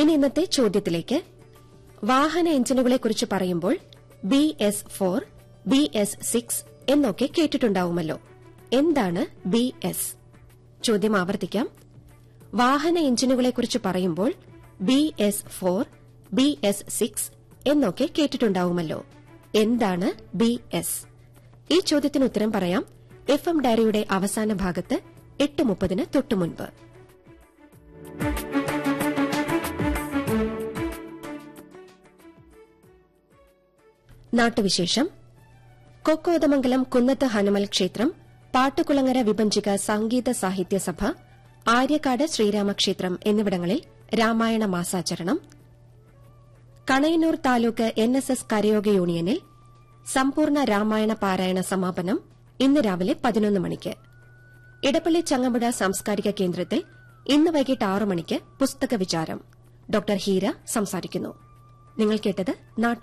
ഇനി ഇന്നത്തെ ചോദ്യത്തിലേക്ക് വാഹന എഞ്ചിനുകളെക്കുറിച്ച് പറയുമ്പോൾ B S four B S six എന്നൊക്കെ കേട്ടിട്ടുണ്ടാവുമല്ലോ എന്താണ് ബി എസ് ചോദ്യം ആവർത്തിക്കാം വാഹന എഞ്ചിനുകളെക്കുറിച്ച് പറയുമ്പോൾ B S four B S six എന്നൊക്കെ കേട്ടിട്ടുണ്ടാവുമല്ലോ എന്താണ് ബി എസ് ഈ ചോദ്യത്തിന് ഉത്തരം പറയാം എഫ് എം ഡയറിയുടെ അവസാന ഭാഗത്ത് എട്ട് മുപ്പതിന് തൊട്ടുമുൻപ് നാട്ടുവിശേഷം കൊക്കോദമംഗലം കുന്നത്ത് ഹനുമൽ ക്ഷേത്രം പാട്ടുകുളങ്ങര വിഭജിക സംഗീത സാഹിത്യ സഭ ആര്യക്കാട് ശ്രീരാമക്ഷേത്രം എന്നിവിടങ്ങളിൽ രാമായണ മാസാചരണം Kanayannur taluk N S S കരയോഗ യൂണിയനിൽ സമ്പൂർണ്ണ രാമായണ പാരായണ സമാപനം ഇന്ന് രാവിലെ പതിനൊന്ന് മണിക്ക് ഇടപ്പള്ളി ചങ്ങമ്പുഴ സാംസ്കാരിക കേന്ദ്രത്തിൽ ഇന്ന് വൈകിട്ട് ആറു മണിക്ക് പുസ്തക വിചാരം ഡോക്ടർ ഹീര സംസാരിക്കുന്നു നിങ്ങൾ കേട്ടത് നാട്ടു